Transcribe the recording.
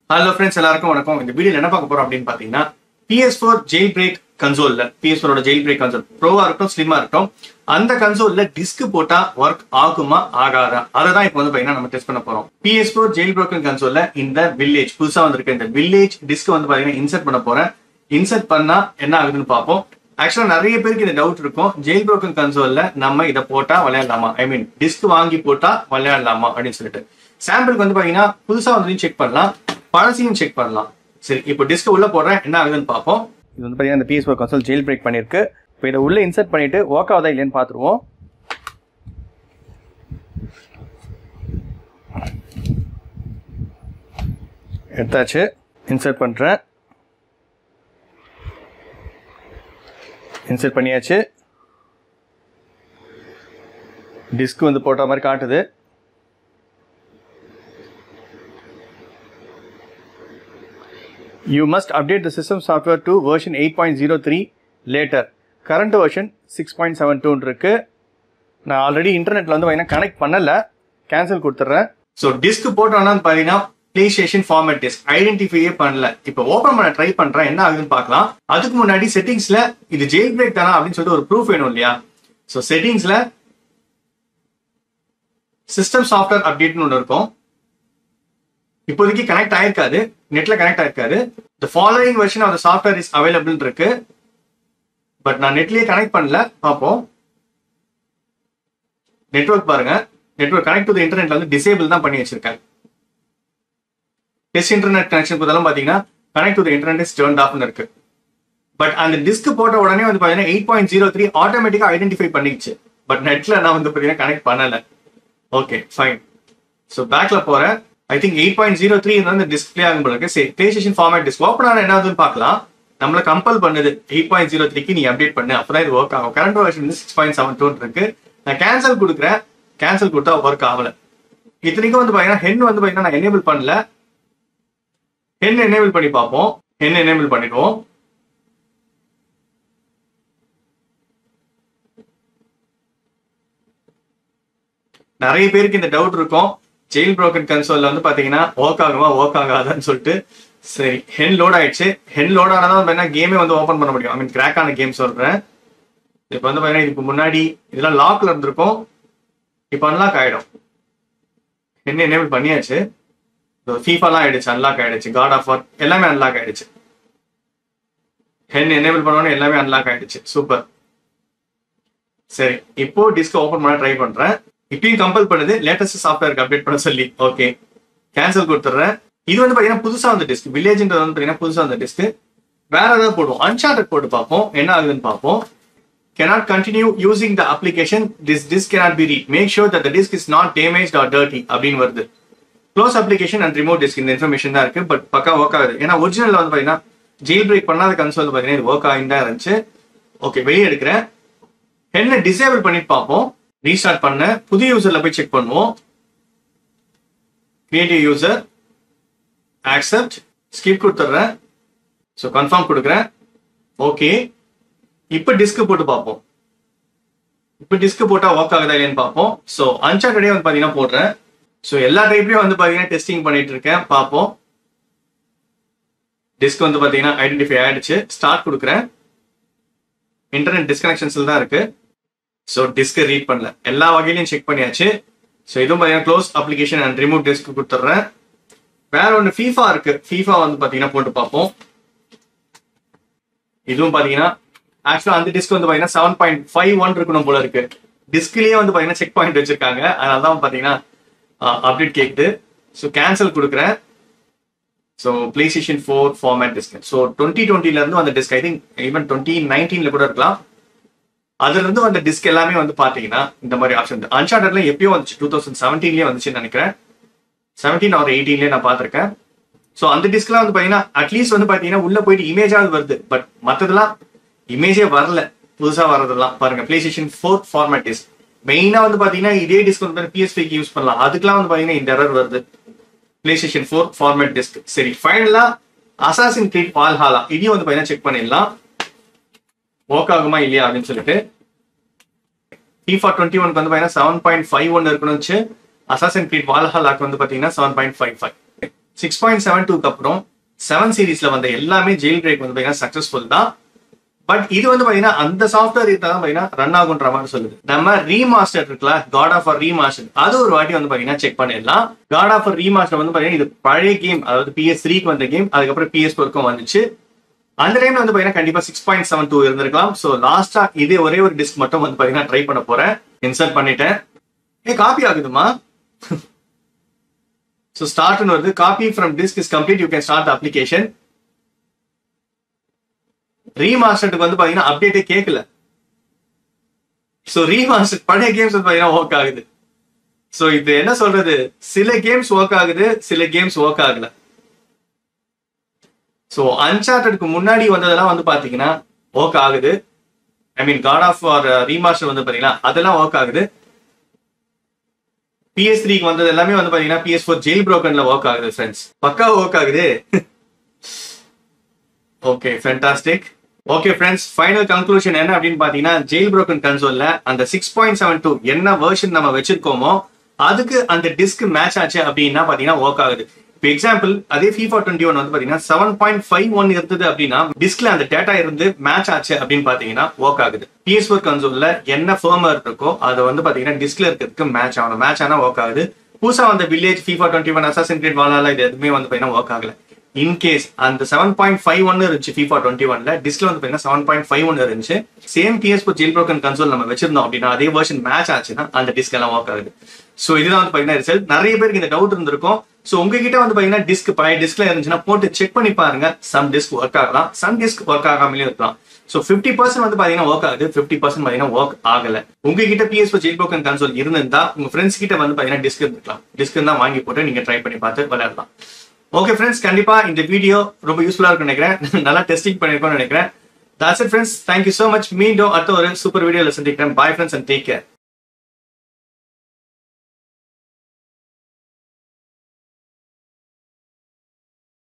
Hello friends எல்லாருக்கும் வணக்கம் இந்த வீடியோ என்ன பார்க்க போறோம் அப்படின்னு பாத்தீங்கன்னா பிஎஸ் ஃபோர் ஜெயில் பிரேக் கன்சோல்ல பிஎஸ் ஃபோரோட ஜெயில் பிரேக் கன்சோல் ப்ரோவா இருக்கட்டும் ஸ்லிம்மா இருக்கட்டும் அந்த கன்சோல்ல டிஸ்க் போட்டா ஒர்க் ஆகுமா ஆகாதா அதை தான் இப்போ வந்து பாத்தீங்கன்னா நம்ம டெஸ்ட் பண்ண போறோம் பிஎஸ் ஃபோர் ஜெயில் broken கன்சோல்ல இந்த வில்லேஜ் புதுசா வந்திருக்க இந்த வில்லேஜ் டிஸ்க் வந்து பாத்தீங்கன்னா இன்சர்ட் பண்ண போறேன் இன்சர்ட் பண்ணா என்ன ஆகுதுன்னு பார்ப்போம் ஆக்சுவலா நிறைய பேருக்கு இந்த டவுட் இருக்கும் ஜெயில் broken கன்சோல்ல நம்ம இதை போட்டா விளையாடலாமா ஐ மீன் டிஸ்க் வாங்கி போட்டா விளையாடலாமா அப்படின்னு சொல்லிட்டு சாம்பிளுக்கு வந்து பாத்தீங்கன்னா புதுசா வந்து செக் பண்ணலாம் பழசையும் செக் பண்ணலாம் சரி இப்போ டிஸ்க் உள்ள போடுறேன் என்ன ஆகுதுன்னு பார்ப்போம் இது வந்து பாத்தீங்கன்னா இந்த PS four console jailbreak பண்ணிருக்கு இப்போ இதை உள்ள இன்சர்ட் பண்ணிட்டு ஒர்க் ஆகுதா இல்லையான்னு பார்த்துருவோம் எடுத்தாச்சு இன்சர்ட் பண்ணுறேன் இன்சர்ட் பண்ணியாச்சு டிஸ்க் வந்து போட்ட மாதிரி காட்டுது You must update the system software to version 8.03 later. Current version six point seven two இருக்கு நான் ஆல்ரெடி இன்டர்நெட்ல வந்து பார்த்தீங்கன்னா கனெக்ட் பண்ணல கேன்சல் கொடுத்துட்றேன் ஸோ டிஸ்க் போட்டோம்னா பார்த்தீங்கன்னா பிளே ஸ்டேஷன் ஃபார்மேட் டிஸ்க் ஐடென்டிஃபையே பண்ணல இப்போ ஓப்பன் பண்ண ட்ரை பண்றேன் என்ன ஆகுதுன்னு பார்க்கலாம் அதுக்கு முன்னாடி செட்டிங்ஸ்ல இது ஜெயில் பிரேக் தானா அப்படின்னு சொல்லிட்டு ஒரு ப்ரூஃப் வேணும் இல்லையா ஸோ செட்டிங்ஸ்ல சிஸ்டம் சாஃப்ட்வேர் அப்டேட்னு ஒன்று இருக்கும் இப்போதைக்கு கனெக்ட் ஆயிருக்காது நெட்ல கனெக்ட் ஆயிருக்காது the following version of the software is available இருக்கு பட் நான் நெட்லயே கனெக்ட் பண்ணல பார்ப்போம் நெட்வொர்க் பாருங்க நெட்வொர்க் கனெக்ட் டு இன்டர்நெட்ல வந்து டிசேபிள் தான் பண்ணி வச்சிருக்கேன் டெஸ்ட் இன்டர்நெட் கனெக்ஷன் பதிலாம் பாத்தீங்கன்னா connect to internet is turn ஆஃப்னு இருக்கு பட் அந்த டிஸ்க் போட்ட உடனே வந்து பாத்தீங்கன்னா எயிட் பாயிண்ட் ஜீரோ த்ரீ ஆட்டோமேட்டிக்கா ஐடென்டிஃபை பண்ணிடுச்சு பட் நெட்ல நான் வந்து பாத்தீங்கன்னா கனெக்ட் பண்ணல ஓகே ஃபைன் ஸோ பேக்ல போறேன் I think eight point zero three வந்து டிஸ்பிளே ஆகும் போல இருக்கு சரி PlayStation format disc open ஆன என்ன ஆகுதுன்னு பார்க்கலாம் நம்மள கம்பல் பண்ணுது எயிட் பாயிண்ட் ஜீரோ த்ரீக்கு நீ அப்டேட் பண்ணு அப்பதான் இது ஒர்க் ஆகும் கரண்ட் வெர்ஷன் வந்து சிக்ஸ் பாயிண்ட் செவன் டூ இருக்கு நான் கேன்சல் கொடுக்குறேன் கேன்சல் கொடுத்தா ஒர்க் ஆகல இத்தனைக்கும் வந்து பாத்தீங்கன்னா ஹென் வந்து பாத்தீங்கன்னா நான் எனேபிள் பண்ணல ஹென் எனேபிள் பண்ணி பார்ப்போம் ஹென் எனேபிள் பண்ணிடுவோம் நிறைய பேருக்கு இந்த டவுட் இருக்கும் ஜெயில் broken கன்சோல்ல வந்து பாத்தீங்கன்னா ஒர்க் ஆகுமா ஒர்க் ஆகாதான்னு சொல்லிட்டு சரி ஹென் லோட் ஆயிடுச்சு ஹென் லோட் ஆனதான் என்ன கேமே வந்து ஓபன் பண்ண முடியும் ஐ மீன் கிராக் ஆன கேம் சொல்றேன் இப்போ வந்து பாத்தீங்கன்னா இதுக்கு முன்னாடி இதெல்லாம் லாக்ல இருந்திருக்கும் இப்போ அன்லாக் ஆயிடும் ஹென் எனேபிள் பண்ணியாச்சு ஃபீஃபாலாம் ஆயிடுச்சு அன்லாக் ஆயிடுச்சு காட் ஆஃப் வார் எல்லாமே அன்லாக் ஆயிடுச்சு ஹென் எனேபிள் பண்ணோன்னே எல்லாமே அன்லாக் ஆயிடுச்சு சூப்பர் சரி இப்போ டிஸ்க் ஓபன் பண்ண ட்ரை பண்றேன் இப்பயும் கம்பல் பண்ணுது லேட்டஸ்ட் சாஃப்ட்வேருக்கு அப்டேட் பண்ண சொல்லி ஓகே கேன்சல் கொடுத்துட்றேன் இது வந்து பாத்தீங்கன்னா புதுசா வந்த டிஸ்க் வில்லேஜ்ன்றது வந்து பாத்தீங்கன்னா புதுசா வந்த டிஸ்க் வேற ஏதாவது போடுவோம் அன்சார்டட் போட்டு பார்ப்போம் என்ன ஆகுதுன்னு பார்ப்போம் cannot continue using the application this disk cannot be read make sure that the disk is not damaged or dirty அப்படின்னு வருது close application and remote disc இந்த இன்ஃபர்மேஷன் தான் இருக்கு பட் பக்கா ஒர்க் ஆகுது ஏன்னா ஒரிஜினல் வந்து பாத்தீங்கன்னா ஜெயில் பிரேக் பண்ணாத கன்சோல் பாத்தீங்கன்னா இது ஒர்க் ஆகி தான் இருந்துச்சு ஓகே வெளியே எடுக்கிறேன் என்ன டிசேபிள் பண்ணிட்டு பார்ப்போம் ரீஸ்டார்ட் பண்ண புதிய யூசர்ல போய் செக் பண்ணுவோம் கிரியேட்டிவ் யூசர் ஆக்செப்ட் ஸ்கிப் கொடுத்துட்றேன் ஸோ கன்ஃபார்ம் கொடுக்குறேன் ஓகே இப்போ டிஸ்க் போட்டு பார்ப்போம் இப்போ டிஸ்க் போட்டா ஒர்க் ஆகுதா இல்லையான்னு பார்ப்போம் ஸோ அன்சார்டடே வந்து பார்த்தீங்கன்னா போடுறேன் ஸோ எல்லா டைப்லயும் வந்து பார்த்தீங்கன்னா டெஸ்டிங் பண்ணிட்டு இருக்கேன் பார்ப்போம் டிஸ்க் வந்து பார்த்தீங்கன்னா ஐடென்டிஃபை ஆயிடுச்சு ஸ்டார்ட் கொடுக்குறேன் இன்டர்நெட் டிஸ்கனெக்ஷன்ஸ்ல தான் இருக்கு ஸோ டிஸ்க் ரீட் பண்ணல எல்லா வகையிலையும் செக் பண்ணியாச்சு ஸோ இதுவும் பார்த்தீங்கன்னா close application and remove disc கொடுத்துட்றேன் வேற ஒன்று ஃபீஃபா இருக்கு ஃபீஃபா வந்து பார்த்தீங்கன்னா போட்டு பார்ப்போம் இதுவும் பார்த்தீங்கன்னா ஆக்சுவலா அந்த டிஸ்க் வந்து பாத்தீங்கன்னா செவன் பாயிண்ட் ஃபைவ் ஒன் இருக்கணும் போல இருக்கு டிஸ்க்லயே வந்து பாத்தீங்கன்னா செக் பாயிண்ட் வச்சிருக்காங்க அதனால தான் பாத்தீங்கன்னா அப்டேட் கேக்குது ஸோ கேன்சல் கொடுக்குறேன் so PlayStation four format disc so twenty டுவெண்ட்டில இருந்து வந்த disc I think even twenty நைன்டீன்ல கூட இருக்கலாம் அதுல இருந்து வந்த டிஸ்க் எல்லாமே வந்து பாத்தீங்கன்னா இந்த மாதிரி ஆப்ஷன் அன்சார்டர்ல எப்பயோ வந்துச்சு டூ தௌசண்ட் செவன்டீன்லயே வந்துச்சுன்னு நினைக்கிறேன் செவன்டீன் ஆர் எயிட்டீன்லயே நான் பார்த்திருக்கேன் ஸோ அந்த டிஸ்க்லாம் வந்து பாத்தீங்கன்னா அட்லீஸ்ட் வந்து பாத்தீங்கன்னா உள்ள போயிட்டு இமேஜாவது வருது பட் மத்ததெல்லாம் இமேஜே வரல புதுசா வர்றதெல்லாம் பாருங்க PlayStation four format disc மெயினா வந்து பாத்தீங்கன்னா இதே டிஸ்க் வந்து பிஎஸ்பிக்கு யூஸ் பண்ணலாம் அதுக்கெல்லாம் வந்து பாத்தீங்கன்னா இந்த எரர் வருது PlayStation four format disc சரி ஃபைனலா அசாசின் கிரீட் வால்ஹாலா இதையும் வந்து பாத்தீங்கன்னா செக் பண்ணிடலாம் ஒர்க் ஆகுமா இல்லையா அப்படின்னு சொல்லிட்டு FIFA டுவெண்ட்டி ஒனுக்கு வந்து பாத்தீங்கன்னா செவன் பாயிண்ட் ஃபைவ் ஒன் இருக்கணும்னு அசாசன் கிரீட் வால்ஹாலாக்கு வந்து பாத்தீங்கன்னா seven point five five six point seven டூக்கு அப்புறம் செவன் சீரீஸ்ல வந்த எல்லாமே ஜெயில் பிரேக் வந்து பாத்தீங்கன்னா சக்சஸ்ஃபுல் தான் பட் இது வந்து பாத்தீங்கன்னா அந்த சாஃப்ட்வேர் இருந்தா தான் பாத்தீங்கன்னா ரன் ஆகுன்ற மாதிரி சொல்லுது நம்ம ரீமாஸ்டர் இருக்குல்ல காட் ஆஃப் ரீமாஸ்டர் அது ஒரு வாட்டி வந்து பாத்தீங்கன்னா செக் பண்ணிடலாம் காட் ஆஃப் ரீமாஸ்டர் வந்து பாத்தீங்கன்னா இது பழைய கேம் அதாவது பிஎஸ் த்ரீக்கு வந்த கேம் அதுக்கப்புறம் பிஎஸ் ஃபோருக்கும் வந்துச்சு அந்த டைம்ல வந்து பாத்தீங்கன்னா கண்டிப்பா சிக்ஸ் பாயிண்ட் செவன் டூ இருந்திருக்கலாம் சோ லாஸ்டா இதே ஒரே ஒரு டிஸ்க் மட்டும் வந்து பாத்தீங்கன்னா ட்ரை பண்ண போறேன் இன்சர்ட் பண்ணிட்டேன் ஏ காப்பி ஆகுதுமா ஸோ ஸ்டார்ட்னு வருது copy from disc is complete you can start application ரீமாஸ்டருக்கு வந்து பாத்தீங்கன்னா அப்டேட்டே கேட்கல ஸோ ரீமாஸ்டர் பழைய கேம்ஸ் வந்து பாத்தீங்கன்னா ஒர்க் ஆகுது ஸோ இது என்ன சொல்றது சில கேம்ஸ் ஒர்க் ஆகுது சில கேம்ஸ் ஒர்க் ஆகல ஸோ அன்சார்டடுக்கு முன்னாடி வந்ததெல்லாம் வந்து பாத்தீங்கன்னா ஒர்க் ஆகுது I mean God of War remaster வந்து பாத்தீங்கன்னா அதெல்லாம் ஒர்க் ஆகுது பிஎஸ் த்ரீக்கு வந்தது எல்லாமே வந்து பாத்தீங்கன்னா பிஎஸ் ஃபோர் ஜெயில் ப்ரோக்கன்ல ஒர்க் ஆகுது ஃப்ரெண்ட்ஸ் பக்கா ஒர்க் ஆகுது okay fantastic okay friends final conclusion என்ன அப்படின்னு பாத்தீங்கன்னா ஜெயில் ப்ரோக்கன் கன்சோல்ல அந்த சிக்ஸ் பாயிண்ட் செவன் டூ என்ன வெர்ஷன் நம்ம வச்சிருக்கோமோ அதுக்கு அந்த டிஸ்க் மேட்ச் ஆச்சு அப்படின்னா பாத்தீங்கன்னா ஒர்க் ஆகுது இப்போ எக்ஸாம்பிள் அதே FIFA டுவெண்ட்டி ஒன் வந்து பாத்தீங்கன்னா செவன் பாயிண்ட் ஃபைவ் ஒன் இருந்தது அப்படின்னா டிஸ்க்ல அந்த டேட்டா இருந்து மேட்ச் ஆச்சு அப்படின்னு பாத்தீங்கன்னா ஒர்க் ஆகுது பிஎஸ் ஃபோர் கன்சோல்ல என்ன ஃபர்மர் இருக்கோ அதை வந்து பாத்தீங்கன்னா டிஸ்க்ல இருக்கிறதுக்கு மேட்ச் ஆகணும் மேட்ச் ஆனா ஒர்க் ஆகுது புதுசா வந்த village FIFA twenty one Assassin's Creed வாலால இது எதுவுமே வந்து பாத்தீங்கன்னா ஒர்க் ஆகல இன்கேஸ் அந்த செவன் பாயிண்ட் ஃபைவ் ஒன் இருந்துச்சு FIFA டுவெண்ட்டி ஒன்ல டிஸ்க்ல வந்து பாத்தீங்கன்னா செவன் பாயிண்ட் ஃபைவ் ஒன் இருந்துச்சு same PS four jailbroken console நம்ம வச்சிருந்தோம் அப்படின்னா அதே வெர்ஷன் மேட்ச் ஆச்சுன்னா அந்த டிஸ்க் எல்லாம் ஒர்க் ஆகுது ஸோ இதுதான் வந்து பாத்தீங்கன்னா ரிசல்ட் நிறைய பேருக்கு இந்த டவுட் இருந்திருக்கும் ஸோ உங்ககிட்ட வந்து பாத்தீங்கன்னா டிஸ்க் பழைய டிஸ்க்ல இருந்துச்சுன்னா போட்டு செக் பண்ணி பாருங்க சம் டிஸ்க் ஒர்க் ஆகலாம் சம் டிஸ்க் ஒர்க் ஆகாமலே இருக்கலாம் ஸோ ஃபிஃப்டி பர்சன்ட் வந்து பாத்தீங்கன்னா ஒர்க் ஆகுது ஃபிஃப்டி பர்சன்ட் பாத்தீங்கன்னா ஒர்க் ஆகல உங்ககிட்ட PS four jailbroken console இருந்திருந்தா உங்க ஃப்ரெண்ட்ஸ் கிட்ட வந்து பாத்தீங்கன்னா டிஸ்க் இருந்துக்கலாம் டிஸ்க் தான் வாங்கி போட்டு நீங்க ட்ரை பண்ணி பார்த்து விளையாடலாம் ஓகே ஃப்ரெண்ட்ஸ் கண்டிப்பா இந்த வீடியோ ரொம்ப யூஸ்ஃபுல்லா இருக்கும்னு நினைக்கிறேன் நல்லா டெஸ்டிங் பண்ணிருக்கோம்னு நினைக்கிறேன் that's it friends thank you so much மீண்டும் அடுத்த ஒரு சூப்பர் வீடியோல சந்திக்கிறேன் bye friends and take care